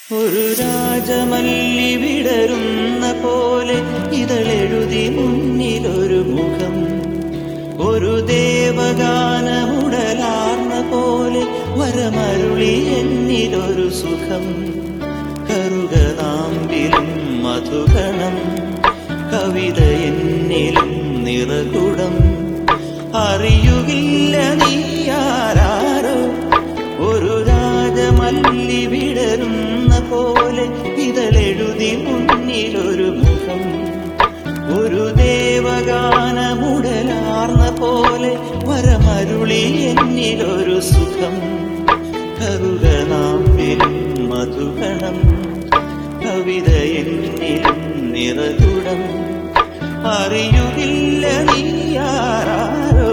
ഒരു രാജമല്ലി വിടരുന്ന പോലെ ഇതളെഴുതി മുന്നിലൊരു മുഖം ഒരു ദേവഗാനമുടലാർന്ന പോലെ വരമരുളി എന്നിലൊരു സുഖം കറുകതാമ്പിലും മധുകണം കവിത എന്നിലും നിറകുടം അറിയുകില്ല നീയാരോ ഒരു രാജമല്ലി വിടരുന്ന പോലെ ഇതളെഴുതി മുന്നിലൊരു മുഖം ഒരു ദേവഗാനമുടലാർന്ന പോലെ വരമരുളി എന്നിലൊരു സുഖം കറുകനാമ്പിലും മധുകണം കവിത എന്നിലും നിറകുടം അറിയുകില്ല നീയാരോ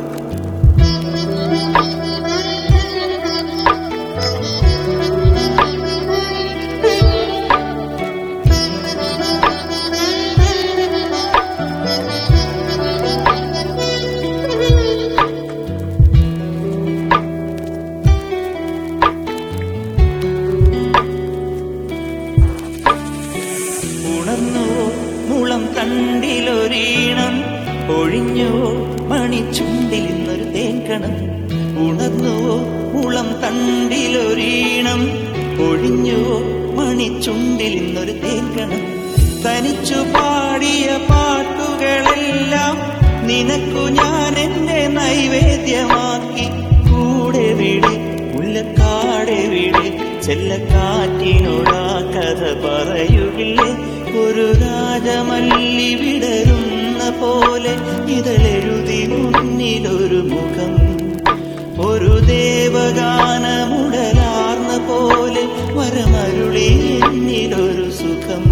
ഉണർന്നുവോ മുളം തണ്ടിലൊരീണം ഒഴിഞ്ഞുവോ മണിച്ചുണ്ടിൽ ഇന്നൊരു തേക്കണം ഉണർന്നുവോ മുളം തണ്ടിലൊരീണം ഒഴിഞ്ഞുവോ മണിച്ചുണ്ടിൽ ഇന്നൊരു തേക്കണം തനിച്ചു പാടിയ പാട്ടുകളെല്ലാം നിനക്കു ഞാൻ എന്റെ നൈവേദ്യമാക്കി കൂടെ വിടി മുല്ലക്കാടെ വിടി ചെല്ലക്കാറ്റിനോടാ കഥ പറയുകില്ലേ ഒരു രാജമല്ലി വിടരുന്ന പോലെ ഇതളെഴുതി മുന്നിലൊരു മുഖം ഒരു ദേവഗാനമുടലാർന്ന പോലെ വരമരുളി എന്നിലൊരു സുഖം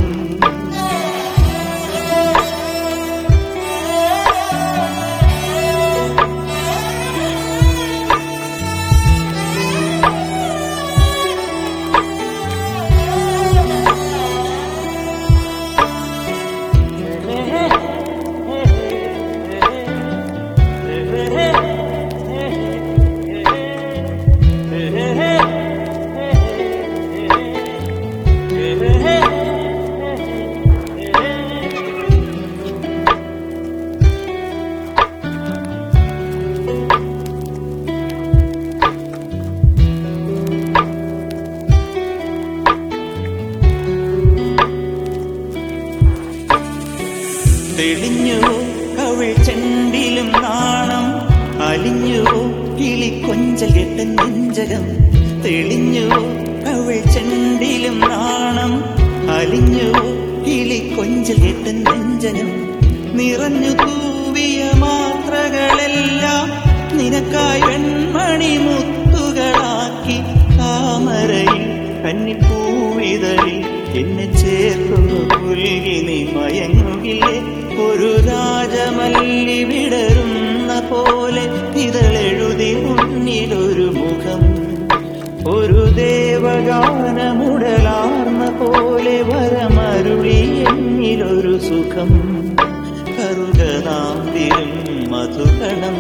തെളിഞ്ഞുവോ കവിൾ ചെണ്ടിലും നാണം അലിഞ്ഞുവോ കിളി കൊഞ്ചൽ കെട്ട നെഞ്ചകം തെളിഞ്ഞുവോ കവിൾ ചെണ്ടിലും നാണം അലിഞ്ഞുവോ കിളി കൊഞ്ചൽ കെട്ട നെഞ്ചകം നിറഞ്ഞു തൂവിയ മാത്രകളെല്ലാം നിനക്കായി വെൺമണി മുത്തുകളാക്കി താമരയിൽ കന്നിപ്പൂവിതളിൽ എന്നെ ചേർക്കുന്നു പുൽകി നീ മയങ്ങുകില്ലേ ഒരു രാജമല്ലി വിടരുന്ന പോലെ ഇതളെഴുതി മുന്നിലൊരു മുഖം ഒരു ദേവഗാനമുടലാർന്ന പോലെ വരമരുളി എന്നിലൊരു സുഖം കറുകനാമ്പിലും മധുകണം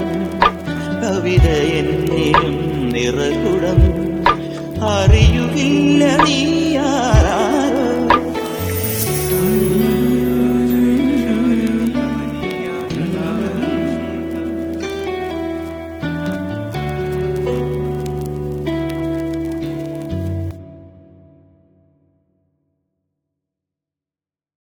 കവിത എന്നിലും നിറകുടം അറിയുകില്ല നീ